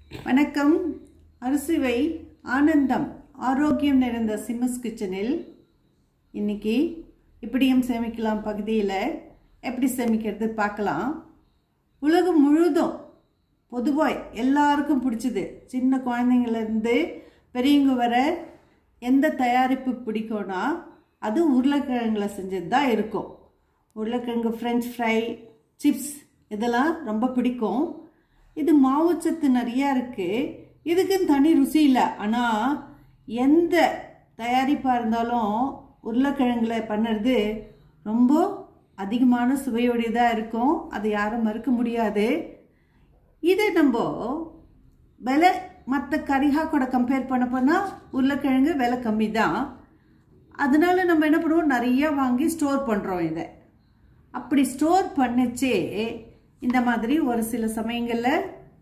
வணக்கம் அரிசிவை ஆனந்தம் ஆரோக்கியம் நிறைந்த சிம்மஸ் கிச்சனில் இன்னைக்கு இப்படியும் சேமிக்கலாம் பகுதியில் எப்படி சேமிக்கிறது பார்க்கலாம் உலகம் முழுதும் பொதுவாய் எல்லாருக்கும் பிடிச்சது சின்ன குழந்தைங்கள்லேருந்து பெரியவங்க வர எந்த தயாரிப்பு பிடிக்கும்னா அது உருளைக்கிழங்குல செஞ்சது தான் இருக்கும் உருளைக்கிழங்கு ஃப்ரெஞ்ச் ஃப்ரை சிப்ஸ் இதெல்லாம் ரொம்ப பிடிக்கும் இது மாவுச்சத்து நிறையா இருக்குது இதுக்குன்னு தனி ருசி இல்லை ஆனால் எந்த தயாரிப்பாக இருந்தாலும் உருளைக்கிழங்குல பண்ணுறது ரொம்ப அதிகமான சுவையுடையதாக இருக்கும் அது யாரும் மறுக்க முடியாது இதை நம்ம விலை மற்ற கரிகா கூட கம்பேர் பண்ண போனால் உருளைக்கிழங்கு விலை கம்மி தான் அதனால நம்ம என்ன பண்ணுவோம் நிறைய வாங்கி ஸ்டோர் பண்ணுறோம் இதை அப்படி ஸ்டோர் பண்ணச்சே இந்த மாதிரி ஒரு சில சமயங்களில்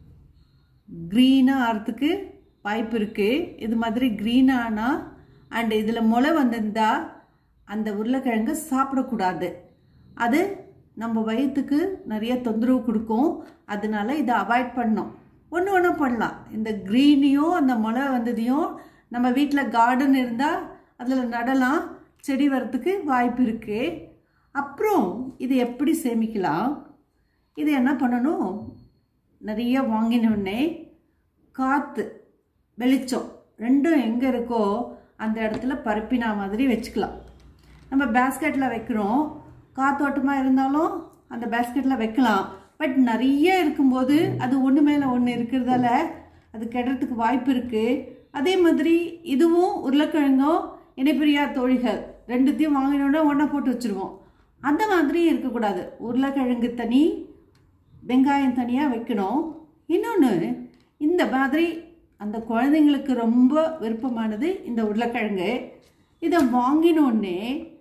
க்ரீனாக ஆகிறதுக்கு வாய்ப்பு இருக்குது இது மாதிரி க்ரீனானா அண்ட் இதில் முளை வந்திருந்தா அந்த உருளைக்கிழங்கு சாப்பிடக்கூடாது அது நம்ம வயிற்றுக்கு நிறைய தொந்தரவு கொடுக்கும் அதனால இதை அவாய்ட் பண்ணோம் ஒன்று ஒன்று பண்ணலாம் இந்த க்ரீனையும் அந்த முளை வந்ததையும் நம்ம வீட்டில் கார்டன் இருந்தால் அதில் நடலாம் செடி வரத்துக்கு வாய்ப்பு இருக்குது அப்புறம் இது எப்படி சேமிக்கலாம் இது என்ன பண்ணணும் நிறைய வாங்கினோடனே காற்று வெளிச்சம் ரெண்டும் எங்கே இருக்கோ அந்த இடத்துல பரப்பினா மாதிரி வச்சுக்கலாம் நம்ம பேஸ்கெட்டில் வைக்கிறோம் காத்தோட்டமாக இருந்தாலும் அந்த பேஸ்கெட்டில் வைக்கலாம் பட் நிறைய இருக்கும்போது அது ஒன்று மேலே ஒன்று இருக்கிறதால அது கெடுறதுக்கு வாய்ப்பு இருக்குது அதே மாதிரி இதுவும் உருளைக்கிழங்கும் இணைப்பிரியா தோழிகள் ரெண்டுத்தையும் வாங்கினோன்னா ஒன்றா போட்டு வச்சுருவோம் அந்த மாதிரி இருக்கக்கூடாது உருளைக்கிழங்கு தனி வெங்காயம் தனியாக வைக்கணும் இன்னொன்று இந்த மாதிரி அந்த குழந்தைங்களுக்கு ரொம்ப விருப்பமானது இந்த உருளைக்கிழங்கு இதை வாங்கினோடனே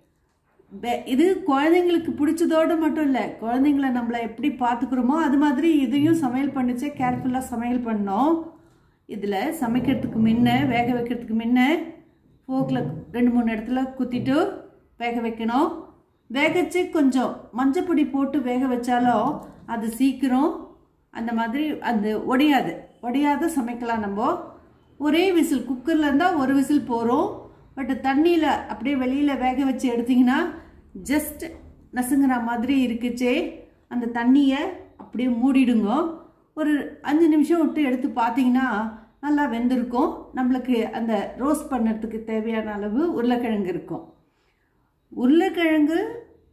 இது குழந்தைங்களுக்கு பிடிச்சதோடு மட்டும் இல்லை குழந்தைங்கள நம்மளை எப்படி பார்த்துக்கிறோமோ அது மாதிரி இதையும் சமையல் பண்ணிச்சே கேர்ஃபுல்லாக சமையல் பண்ணோம் இதில் சமைக்கிறதுக்கு முன்ன வேக வைக்கிறதுக்கு முன்ன ஃபோக்கில் ரெண்டு மூணு இடத்துல குத்திட்டு வேக வைக்கணும் வேகச்சு கொஞ்சம் மஞ்சப்பொடி போட்டு வேக வச்சாலும் அது சீக்கிரம் அந்த மாதிரி அந்த ஒடையாது ஒடையாத சமைக்கலாம் நம்ம ஒரே விசில் குக்கரில் இருந்தால் ஒரு விசில் போகிறோம் பட் தண்ணியில் அப்படியே வெளியில் வேக வச்சு எடுத்திங்கன்னா ஜஸ்ட் நசுங்குற மாதிரி இருக்குச்சே அந்த தண்ணியை அப்படியே மூடிடுங்க ஒரு அஞ்சு நிமிஷம் விட்டு எடுத்து பார்த்தீங்கன்னா நல்லா வெந்திருக்கும் நம்மளுக்கு அந்த ரோஸ்ட் பண்ணுறதுக்கு தேவையான அளவு உருளைக்கிழங்கு இருக்கும் உருளைக்கிழங்கு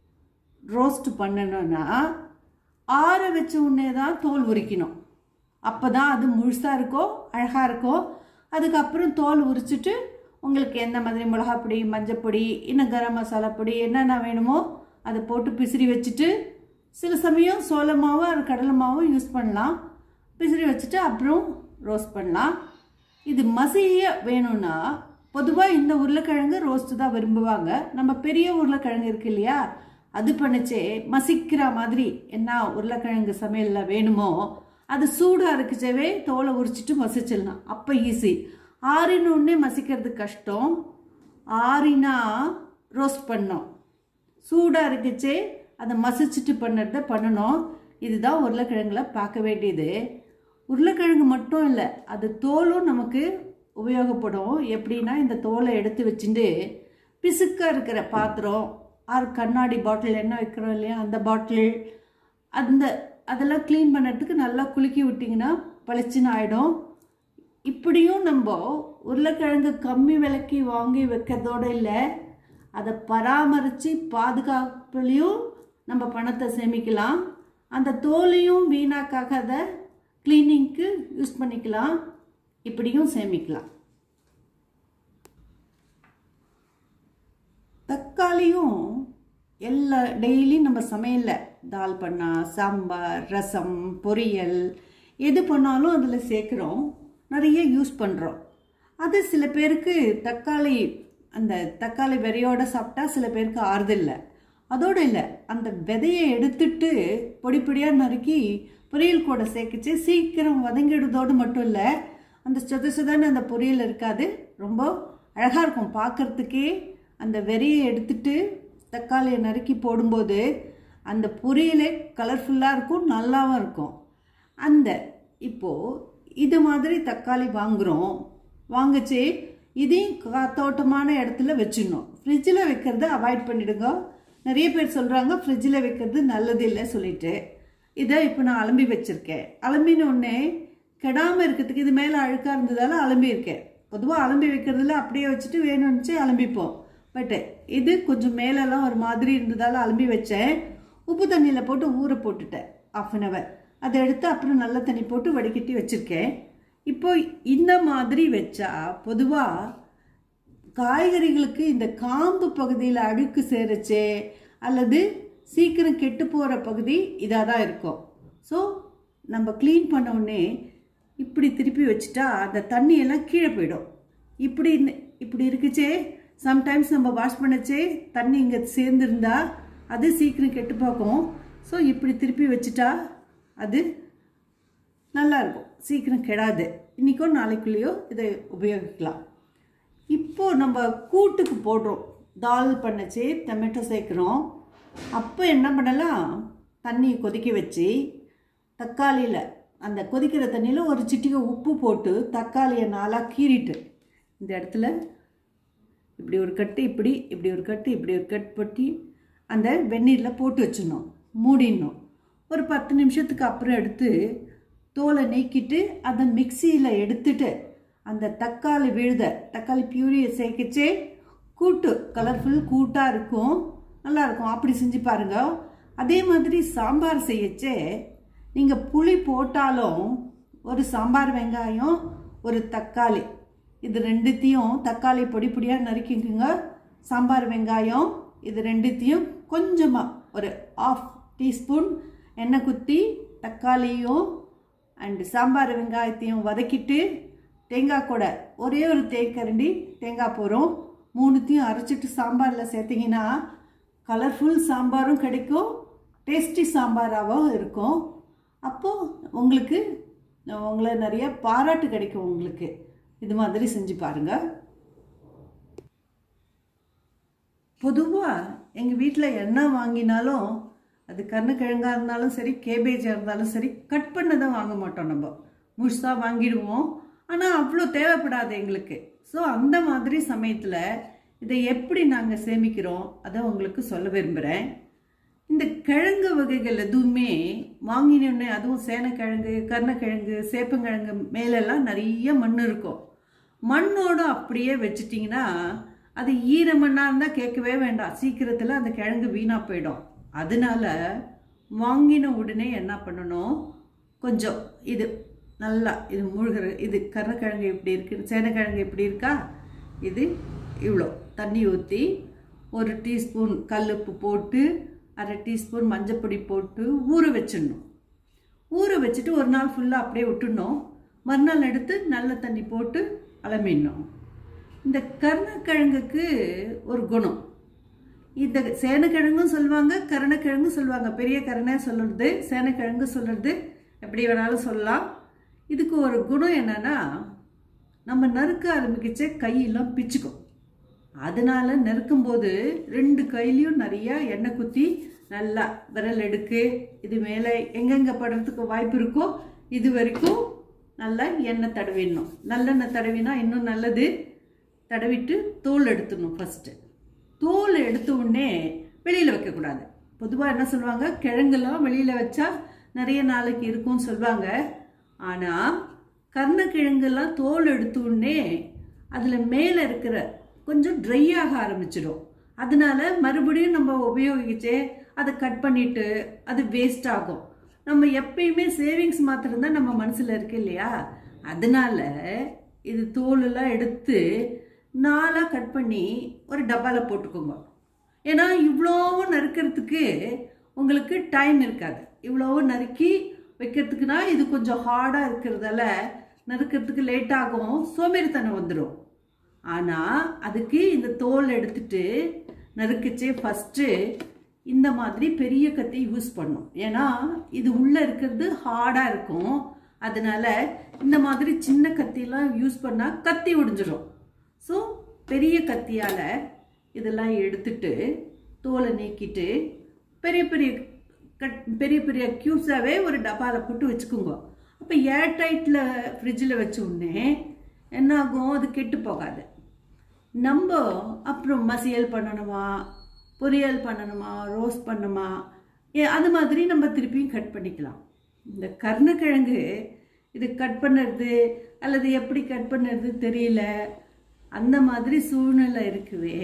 ரோஸ்ட் பண்ணணும்னா ஆற வச்ச உடனே தான் தோல் உரிக்கணும் அப்போ தான் அது முழுசாக இருக்கும் அழகாக இருக்கும் அதுக்கப்புறம் தோல் உரிச்சிட்டு உங்களுக்கு எந்த மாதிரி மிளகாப்பொடி மஞ்சப்பொடி இன்னும் கரம் மசாலா பொடி என்னென்ன வேணுமோ அதை போட்டு பிசிறி வச்சுட்டு சில சமயம் சோள மாவு அது கடலை மாவும் யூஸ் பண்ணலாம் பிசிறி வச்சுட்டு அப்புறம் ரோஸ்ட் பண்ணலாம் இது மசிய வேணும்னா பொதுவாக இந்த உருளைக்கிழங்கு ரோஸ்ட்டு தான் விரும்புவாங்க நம்ம பெரிய உருளைக்கிழங்கு இருக்கு இல்லையா அது பண்ணிச்சே மசிக்கிற மாதிரி என்ன உருளைக்கிழங்கு சமையலில் வேணுமோ அது சூடாக இருக்குச்சவே தோலை உரிச்சிட்டு மசிச்சிடலாம் அப்போ ஈஸி ஆறினோடனே மசிக்கிறது கஷ்டம் ஆறினா ரோஸ்ட் பண்ணோம் சூடாக இருக்குச்சே அதை மசிச்சுட்டு பண்ணுறத பண்ணணும் இதுதான் உருளைக்கிழங்குல பார்க்க வேண்டியது உருளைக்கிழங்கு மட்டும் இல்லை அது தோலும் நமக்கு உபயோகப்படும் எப்படின்னா இந்த தோலை எடுத்து வச்சுட்டு பிசுக்காக இருக்கிற பாத்திரம் ஆர் கண்ணாடி பாட்டில் என்ன வைக்கிறோம் இல்லையா அந்த பாட்டில் அந்த அதெல்லாம் க்ளீன் பண்ணுறதுக்கு நல்லா குலுக்கி விட்டிங்கன்னா பளிச்சுன்னு ஆகிடும் இப்படியும் நம்ம உருளைக்கிழங்கு கம்மி விலைக்கு வாங்கி வைக்கிறதோடு இல்லை அதை பராமரித்து பாதுகாப்புலையும் நம்ம பணத்தை சேமிக்கலாம் அந்த தோலையும் வீணாக்காகாத க்ளீனிங்க்கு யூஸ் பண்ணிக்கலாம் இப்படியும் சேமிக்கலாம் தக்காளியும் எல்லா டெய்லியும் நம்ம சமையலில் தால் பண்ணா சாம்பார் ரசம் பொரியல் எது பண்ணாலும் அதில் சேர்க்குறோம் நிறைய யூஸ் பண்ணுறோம் அது சில பேருக்கு தக்காளி அந்த தக்காளி விதையோடு சாப்பிட்டா சில பேருக்கு ஆறுதில்லை அதோடு இல்லை அந்த விதையை எடுத்துட்டு பொடி பொடியாக நறுக்கி பொரியல் கூட சேர்க்குச்சு சீக்கிரம் வதங்கிடுறதோடு மட்டும் இல்லை அந்த சொத சொதன்னு அந்த பொரியல் இருக்காது ரொம்ப அழகாக இருக்கும் பார்க்குறதுக்கே அந்த வெறியை எடுத்துட்டு தக்காளியை நறுக்கி போடும்போது அந்த பொரியலே கலர்ஃபுல்லாக இருக்கும் நல்லாவும் இருக்கும் அந்த இப்போது இது மாதிரி தக்காளி வாங்குகிறோம் வாங்கச்சு இதையும் காத்தோட்டமான இடத்துல வச்சிடணும் ஃப்ரிட்ஜில் வைக்கிறத அவாய்ட் பண்ணிடுங்க நிறைய பேர் சொல்கிறாங்க ஃப்ரிட்ஜில் வைக்கிறது நல்லது இல்லை சொல்லிட்டு இதை இப்போ நான் அலம்பி வச்சுருக்கேன் அலம்பின உடனே கெடாமல் இருக்கிறதுக்கு இது மேலே அழுக்காக இருந்ததால் அலம்பி இருக்கேன் பொதுவாக அலம்பி வைக்கிறதுல அப்படியே வச்சுட்டு வேணும்னுச்சு அலம்பிப்போம் பட்டு இது கொஞ்சம் மேலெல்லாம் ஒரு மாதிரி இருந்ததால் அலம்பி வச்சேன் உப்பு தண்ணியில் போட்டு ஊற போட்டுட்டேன் ஆஃப் அன் ஹவர் அதை எடுத்து அப்புறம் நல்ல தண்ணி போட்டு வடிகட்டி வச்சுருக்கேன் இப்போ இந்த மாதிரி வச்சா பொதுவாக காய்கறிகளுக்கு இந்த காம்பு பகுதியில் அழுக்கு சேருச்சே அல்லது சீக்கிரம் கெட்டு போகிற பகுதி இதாக தான் இருக்கும் ஸோ நம்ம க்ளீன் பண்ண உடனே இப்படி திருப்பி வச்சுட்டா அந்த தண்ணியெல்லாம் கீழே போயிடும் இப்படி இப்படி இருக்குச்சே சம்டைம்ஸ் நம்ம வாஷ் பண்ணச்சே தண்ணி இங்கே சேர்ந்துருந்தா அது சீக்கிரம் கெட்டு போகும் ஸோ இப்படி திருப்பி வச்சுட்டா அது நல்லா இருக்கும் சீக்கிரம் கெடாது இன்றைக்கோ நாளைக்குள்ளேயோ இதை உபயோகிக்கலாம் இப்போ நம்ம கூட்டுக்கு போடுறோம் தால் பண்ணச்சு டொமேட்டோ சேர்க்குறோம் அப்போ என்ன பண்ணலாம் தண்ணி கொதிக்க வச்சு தக்காளியில் அந்த கொதிக்கிற தண்ணியில் ஒரு சிட்டிகை உப்பு போட்டு தக்காளியை நாளாக கீறிட்டு இந்த இடத்துல இப்படி ஒரு கட்டு இப்படி இப்படி ஒரு கட்டு இப்படி ஒரு கட் பட்டி அந்த வெந்நீரில் போட்டு வச்சிடணும் மூடிடணும் ஒரு பத்து நிமிஷத்துக்கு அப்புறம் எடுத்து தோலை நீக்கிட்டு அதை மிக்சியில் எடுத்துட்டு அந்த தக்காளி விழுத தக்காளி பியூரியை சேர்க்கச்சே கூட்டு கலர்ஃபுல் கூட்டாக இருக்கும் நல்லாயிருக்கும் அப்படி செஞ்சு பாருங்க அதே மாதிரி சாம்பார் செய்யச்சே நீங்கள் புளி போட்டாலும் ஒரு சாம்பார் வெங்காயம் ஒரு தக்காளி இது ரெண்டுத்தையும் தக்காளி பொடி பொடியாக நறுக்கிக்குங்க சாம்பார் வெங்காயம் இது ரெண்டுத்தையும் கொஞ்சமாக ஒரு ஆஃப் டீஸ்பூன் எண்ணெய் குத்தி தக்காளியும் அண்டு சாம்பார் வெங்காயத்தையும் வதக்கிட்டு தேங்காய் கூட ஒரே ஒரு தேக்கரண்டி தேங்காய் போகிறோம் மூணுத்தையும் அரைச்சிட்டு சாம்பாரில் சேர்த்திங்கன்னா கலர்ஃபுல் சாம்பாரும் கிடைக்கும் டேஸ்டி சாம்பாராகவும் இருக்கும் அப்போது உங்களுக்கு உங்களை நிறைய பாராட்டு கிடைக்கும் உங்களுக்கு இது மாதிரி செஞ்சு பாருங்கள் பொதுவாக எங்கள் வீட்டில் என்ன வாங்கினாலும் அது கருணக்கிழங்காக இருந்தாலும் சரி கேபேஜாக இருந்தாலும் சரி கட் பண்ணதான் வாங்க மாட்டோம் நம்ம முழுசாக வாங்கிடுவோம் ஆனால் அவ்வளோ தேவைப்படாது எங்களுக்கு ஸோ அந்த மாதிரி சமயத்தில் இதை எப்படி நாங்கள் சேமிக்கிறோம் அதை உங்களுக்கு சொல்ல விரும்புகிறேன் இந்த கிழங்கு வகைகள் எதுவுமே வாங்கினோடனே அதுவும் சேனக்கிழங்கு கருணக்கிழங்கு சேப்பங்கிழங்கு மேலெல்லாம் நிறைய மண் இருக்கும் மண்ணோடு அப்படியே வச்சிட்டிங்கன்னா அது ஈர மண்ணாக இருந்தால் கேட்கவே வேண்டாம் சீக்கிரத்தில் அந்த கிழங்கு வீணாக போயிடும் அதனால வாங்கின உடனே என்ன பண்ணணும் கொஞ்சம் இது நல்லா இது மூழ்கிற இது கருணக்கிழங்கு இப்படி இருக்கு சேனக்கிழங்கு இப்படி இருக்கா இது இவ்வளோ தண்ணி ஊற்றி ஒரு டீஸ்பூன் கல்லுப்பு போட்டு அரை டீஸ்பூன் மஞ்சப்பொடி போட்டு ஊற வச்சிடணும் ஊற வச்சுட்டு ஒரு நாள் ஃபுல்லாக அப்படியே விட்டுடணும் மறுநாள் எடுத்து நல்ல தண்ணி போட்டு அலம்பிடணும் இந்த கருணக்கிழங்குக்கு ஒரு குணம் இந்த சேனக்கிழங்கும் சொல்லுவாங்க கருணக்கிழங்கும் சொல்லுவாங்க பெரிய கருணை சொல்லுறது சேனக்கிழங்கு சொல்கிறது எப்படி வேணாலும் சொல்லலாம் இதுக்கு ஒரு குணம் என்னன்னா நம்ம நறுக்க ஆரம்பிக்கிச்ச கையெல்லாம் பிச்சுக்கும் அதனால நறுக்கும் போது ரெண்டு கையிலையும் நிறைய எண்ணெய் குத்தி நல்லா விரல் எடுக்கு இது மேலே எங்கெங்கே படுறதுக்கு வாய்ப்பு இருக்கோ இது வரைக்கும் நல்லா எண்ணெய் தடவிடணும் நல்லெண்ணெய் தடவினா இன்னும் நல்லது தடவிட்டு தோல் எடுத்துடணும் ஃபஸ்ட்டு தோல் எடுத்த உடனே வெளியில் வைக்கக்கூடாது பொதுவாக என்ன சொல்லுவாங்க கிழங்கெல்லாம் வெளியில் வச்சா நிறைய நாளைக்கு இருக்கும்னு சொல்லுவாங்க ஆனால் கருணக்கிழங்கெல்லாம் தோல் எடுத்த உடனே அதில் மேலே இருக்கிற கொஞ்சம் ட்ரை ஆக ஆரம்பிச்சிடும் அதனால மறுபடியும் நம்ம உபயோகிச்சே அதை கட் பண்ணிட்டு அது வேஸ்ட் ஆகும் நம்ம எப்பயுமே சேவிங்ஸ் மாத்திரம் தான் நம்ம மனசில் இருக்கு இல்லையா அதனால இது தோலெல்லாம் எடுத்து நாலாக கட் பண்ணி ஒரு டப்பாவில் போட்டுக்கோங்க ஏன்னா இவ்வளோவு நறுக்கிறதுக்கு உங்களுக்கு டைம் இருக்காது இவ்வளோவு நறுக்கி வைக்கிறதுக்குனா இது கொஞ்சம் ஹார்டாக இருக்கிறதால நறுக்கிறதுக்கு லேட் ஆகும் சோம்பேறித்தனம் வந்துடும் ஆனால் அதுக்கு இந்த தோல் எடுத்துட்டு நறுக்கிச்சே ஃபஸ்ட்டு இந்த மாதிரி பெரிய கத்தி யூஸ் பண்ணும் ஏன்னா இது உள்ளே இருக்கிறது ஹார்டாக இருக்கும் அதனால இந்த மாதிரி சின்ன கத்தியெல்லாம் யூஸ் பண்ணால் கத்தி ஒடிஞ்சிடும் ஸோ பெரிய கத்தியால் இதெல்லாம் எடுத்துட்டு தோலை நீக்கிட்டு பெரிய பெரிய கட் பெரிய பெரிய க்யூப்ஸாகவே ஒரு டப்பாவில் போட்டு வச்சுக்கோங்க அப்போ ஏர் டைட்டில் ஃப்ரிட்ஜில் வச்ச உடனே என்ன ஆகும் அது கெட்டு போகாது நம்ம அப்புறம் மசியல் பண்ணணுமா பொரியல் பண்ணணுமா ரோஸ்ட் பண்ணணுமா ஏ அது மாதிரி நம்ம திருப்பியும் கட் பண்ணிக்கலாம் இந்த கருணக்கிழங்கு இது கட் பண்ணுறது அல்லது எப்படி கட் பண்ணுறது தெரியல அந்த மாதிரி சூழ்நிலை இருக்குவே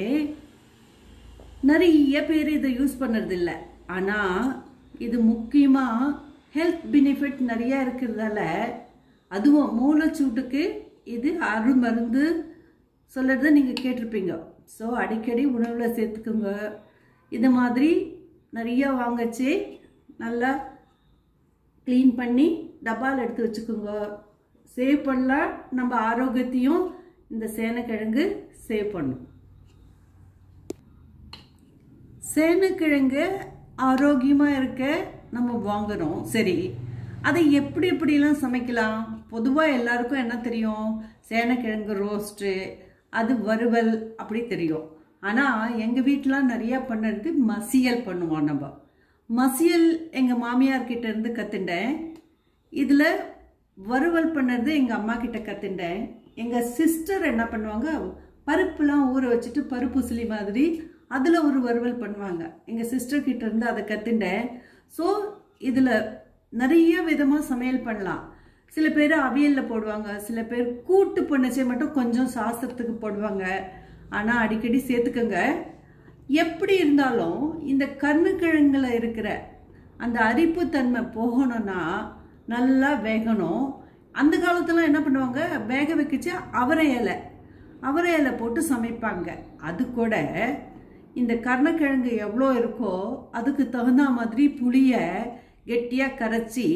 நிறைய பேர் இதை யூஸ் பண்ணுறது இல்லை ஆனால் இது முக்கியமாக ஹெல்த் பெனிஃபிட் நிறையா இருக்கிறதால அதுவும் மூளைச்சூட்டுக்கு இது அருமருந்து சொல்கிறத நீங்கள் கேட்டிருப்பீங்க ஸோ அடிக்கடி உணவில் சேர்த்துக்குங்க இது மாதிரி நிறைய வாங்கச்சு நல்லா க்ளீன் பண்ணி டப்பாவில் எடுத்து வச்சுக்கோங்க சேவ் பண்ணலாம் நம்ம ஆரோக்கியத்தையும் இந்த சேனைக்கிழங்கு சேவ் பண்ணும் சேனைக்கிழங்கு ஆரோக்கியமாக இருக்க நம்ம வாங்குறோம் சரி அதை எப்படி எப்படிலாம் சமைக்கலாம் பொதுவாக எல்லாருக்கும் என்ன தெரியும் சேனைக்கிழங்கு ரோஸ்ட்டு அது வறுவல் அப்படி தெரியும் ஆனால் எங்கள் வீட்டிலாம் நிறையா பண்ணுறது மசியல் பண்ணுவோம் நம்ம மசியல் எங்கள் மாமியார் கிட்ட இருந்து கற்றுண்டேன் இதில் வறுவல் பண்ணுறது எங்கள் அம்மா கிட்ட கற்றுண்டேன் எங்கள் சிஸ்டர் என்ன பண்ணுவாங்க பருப்புலாம் ஊற வச்சுட்டு பருப்பு சிலி மாதிரி அதில் ஒரு வறுவல் பண்ணுவாங்க எங்கள் சிஸ்டர் கிட்ட இருந்து அதை கற்றுண்டேன் ஸோ இதில் நிறைய விதமாக சமையல் பண்ணலாம் சில பேர் அவியலில் போடுவாங்க சில பேர் கூட்டு பண்ணச்சே மட்டும் கொஞ்சம் சாசத்துக்கு போடுவாங்க ஆனால் அடிக்கடி சேர்த்துக்கோங்க எப்படி இருந்தாலும் இந்த கருணுக்கிழங்குல இருக்கிற அந்த அரிப்புத்தன்மை போகணும்னா நல்லா வேகணும் அந்த காலத்துல என்ன பண்ணுவாங்க வேக வைக்கச்சு அவரை இலை அவரை இலை போட்டு சமைப்பாங்க அது கூட இந்த கருணக்கிழங்கு எவ்வளோ இருக்கோ அதுக்கு தகுந்த மாதிரி புளியை கெட்டியாக கரைச்சி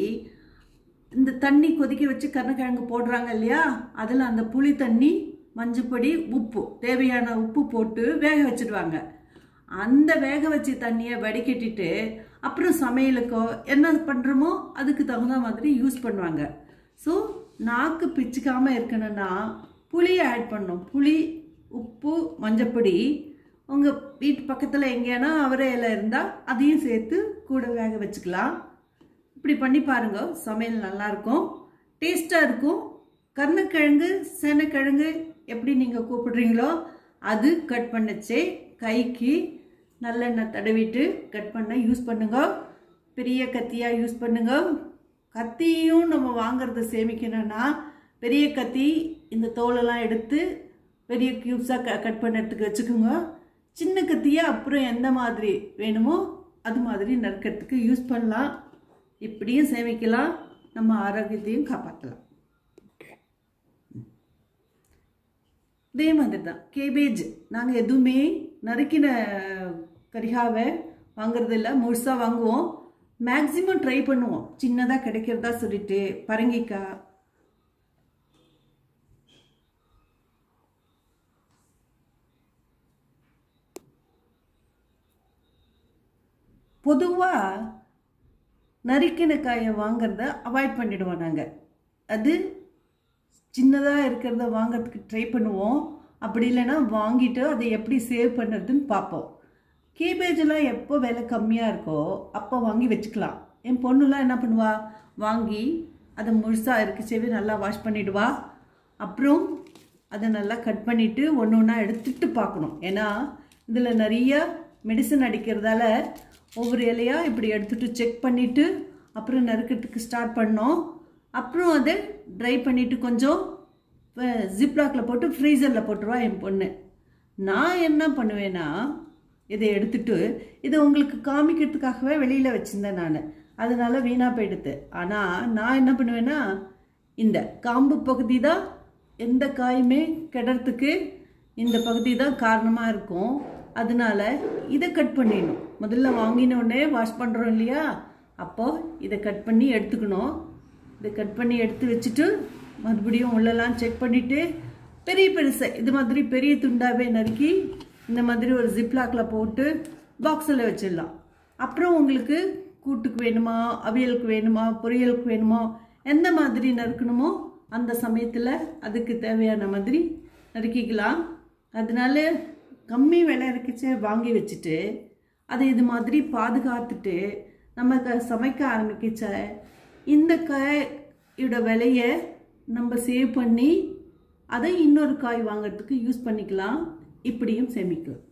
இந்த தண்ணி கொதிக்க வச்சு கருணக்கிழங்கு போடுறாங்க இல்லையா அதில் அந்த புளி தண்ணி மஞ்சப்பொடி உப்பு தேவையான உப்பு போட்டு வேக வச்சிடுவாங்க அந்த வேக வச்ச தண்ணியை வடிகட்டிட்டு அப்புறம் சமையலுக்கோ என்ன பண்ணுறோமோ அதுக்கு தகுந்த மாதிரி யூஸ் பண்ணுவாங்க ஸோ நாக்கு பிச்சுக்காமல் இருக்கணும்னா புளியை ஆட் பண்ணணும் புளி உப்பு மஞ்சப்பொடி உங்கள் வீட்டு பக்கத்தில் எங்கேனா அவரை இலை இருந்தால் அதையும் சேர்த்து கூட வேக வச்சுக்கலாம் இப்படி பண்ணி பாருங்க சமையல் நல்லாயிருக்கும் டேஸ்ட்டாக இருக்கும் கருணக்கிழங்கு சேனைக்கிழங்கு எப்படி நீங்கள் கூப்பிடுறீங்களோ அது கட் பண்ணச்சே கைக்கு நல்லெண்ணெய் தடவிட்டு கட் பண்ண யூஸ் பண்ணுங்க பெரிய கத்தியாக யூஸ் பண்ணுங்க கத்தியும் நம்ம வாங்குறத சேமிக்கணும்னா பெரிய கத்தி இந்த தோலெல்லாம் எடுத்து பெரிய க்யூப்ஸாக க கட் பண்ணுறதுக்கு வச்சுக்கோங்க சின்ன கத்தியை அப்புறம் எந்த மாதிரி வேணுமோ அது மாதிரி நறுக்கிறதுக்கு யூஸ் பண்ணலாம் இப்படியும் சேமிக்கலாம் நம்ம ஆரோக்கியத்தையும் காப்பாற்றலாம் இதே மாதிரி தான் கேபேஜ் நாங்கள் எதுவுமே நறுக்கின கரிகாவை வாங்குறதில்ல முழுசாக வாங்குவோம் மேக்ஸிமம் ட்ரை பண்ணுவோம் சின்னதாக கிடைக்கிறதா சொல்லிட்டு பரங்கிக்காய் பொதுவாக நறுக்கின காயை வாங்குறத அவாய்ட் பண்ணிடுவோம் நாங்கள் அது சின்னதாக இருக்கிறத வாங்கிறதுக்கு ட்ரை பண்ணுவோம் அப்படி இல்லைன்னா வாங்கிட்டு அதை எப்படி சேவ் பண்ணுறதுன்னு பார்ப்போம் கேபேஜெல்லாம் எப்போ விலை கம்மியாக இருக்கோ அப்போ வாங்கி வச்சுக்கலாம் என் பொண்ணுலாம் என்ன பண்ணுவா வாங்கி அதை முழுசாக இருக்குச்சேவே நல்லா வாஷ் பண்ணிடுவா அப்புறம் அதை நல்லா கட் பண்ணிவிட்டு ஒன்று ஒன்றா எடுத்துட்டு பார்க்கணும் ஏன்னா இதில் நிறைய மெடிசன் அடிக்கிறதால ஒவ்வொரு இலையாக இப்படி எடுத்துட்டு செக் பண்ணிவிட்டு அப்புறம் நறுக்கிறதுக்கு ஸ்டார்ட் பண்ணோம் அப்புறம் அதை ட்ரை பண்ணிவிட்டு கொஞ்சம் ஜிப்லாக்கில் போட்டு ஃப்ரீசரில் போட்டுருவா என் பொண்ணு நான் என்ன பண்ணுவேன்னா இதை எடுத்துட்டு இதை உங்களுக்கு காமிக்கிறதுக்காகவே வெளியில் வச்சுருந்தேன் நான் அதனால வீணாக போயிடுது ஆனால் நான் என்ன பண்ணுவேன்னா இந்த காம்பு பகுதி தான் எந்த காயுமே கெடுறதுக்கு இந்த பகுதி தான் காரணமாக இருக்கும் அதனால இதை கட் பண்ணிடணும் முதல்ல வாங்கின உடனே வாஷ் பண்ணுறோம் இல்லையா அப்போது இதை கட் பண்ணி எடுத்துக்கணும் இதை கட் பண்ணி எடுத்து வச்சுட்டு மறுபடியும் உள்ளெல்லாம் செக் பண்ணிவிட்டு பெரிய பெருசை இது மாதிரி பெரிய துண்டாவே நறுக்கி இந்த மாதிரி ஒரு ஜிப்லாக்கில் போட்டு பாக்ஸில் வச்சிடலாம் அப்புறம் உங்களுக்கு கூட்டுக்கு வேணுமா அவியலுக்கு வேணுமா பொரியலுக்கு வேணுமா எந்த மாதிரி நறுக்கணுமோ அந்த சமயத்தில் அதுக்கு தேவையான மாதிரி நறுக்கிக்கலாம் அதனால கம்மி விலை இருக்குச்சே வாங்கி வச்சுட்டு அதை இது மாதிரி பாதுகாத்துட்டு நம்ம க சமைக்க ஆரம்பிக்கிச்ச இந்த காய் இதோட விலையை நம்ம சேவ் பண்ணி அதை இன்னொரு காய் வாங்குறதுக்கு யூஸ் பண்ணிக்கலாம் இப்படியும் சேமிக்கலாம்